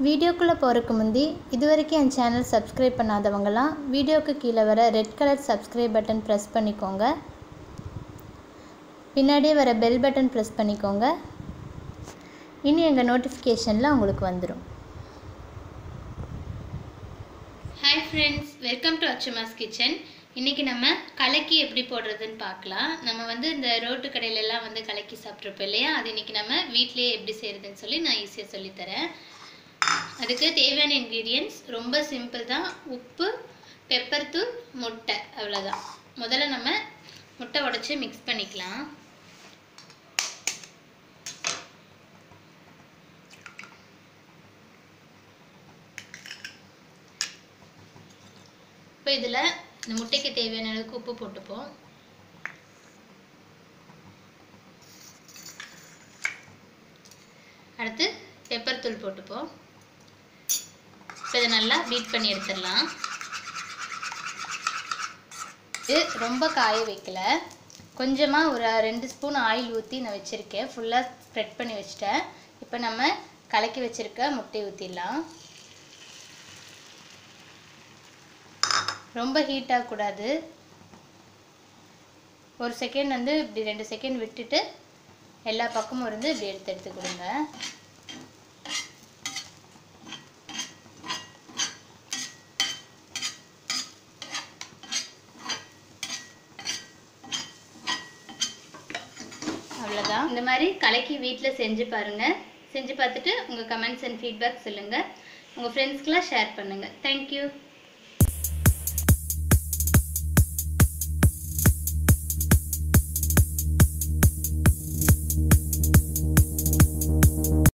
வீடியோக்குள்ளே போகிறதுக்கு முந்தி இது வரைக்கும் என் சேனல் சப்ஸ்கிரைப் பண்ணாதவங்கலாம் வீடியோக்கு கீழே வர red colour subscribe button press பண்ணிக்கோங்க பின்னாடியே வர பெல் பட்டன் ப்ரெஸ் பண்ணிக்கோங்க இனி எங்கள் நோட்டிஃபிகேஷனில் உங்களுக்கு வந்துடும் hi friends welcome to Achuma's kitchen இன்றைக்கி நம்ம கலக்கி எப்படி போடுறதுன்னு பார்க்கலாம் நம்ம வந்து இந்த ரோட்டு கடையிலலாம் வந்து கலக்கி சாப்பிட்ருப்போம் இல்லையா அது இன்றைக்கி நம்ம வீட்டிலேயே எப்படி செய்கிறதுன்னு சொல்லி நான் ஈஸியாக சொல்லித்தரேன் அதுக்கு தேவையான இன்க்ரீடியன்ஸ் ரொம்ப சிம்பிள் தான் உப்பு பெப்பர் தூள் முட்டை அவ்வளோதான் முதல்ல நம்ம முட்டை உடச்சி மிக்ஸ் பண்ணிக்கலாம் இப்போ இதில் இந்த முட்டைக்கு தேவையான அளவுக்கு உப்பு போட்டுப்போம் அடுத்து பெப்பர் தூள் போட்டுப்போம் இப்போ இதை நல்லா பீட் பண்ணி எடுத்துடலாம் இது ரொம்ப காய வைக்கல கொஞ்சமாக ஒரு ரெண்டு ஸ்பூன் ஆயில் ஊற்றி நான் வச்சுருக்கேன் ஃபுல்லாக ஸ்ப்ரெட் பண்ணி வச்சுட்டேன் இப்போ நம்ம கலக்கி வச்சுருக்க முட்டையை ஊற்றிடலாம் ரொம்ப ஹீட் ஆகக்கூடாது ஒரு செகண்ட் வந்து இப்படி ரெண்டு செகண்ட் விட்டுட்டு எல்லா பக்கமும் இருந்து இப்படி எடுத்து எடுத்து கொடுங்க அவ்வளோதான் இந்த மாதிரி கலக்கி வீட்டில் செஞ்சு பாருங்கள் செஞ்சு பார்த்துட்டு உங்கள் கமெண்ட்ஸ் அண்ட் ஃபீட்பேக் சொல்லுங்கள் உங்கள் ஃப்ரெண்ட்ஸ்க்கெலாம் ஷேர் பண்ணுங்கள் தேங்க்யூ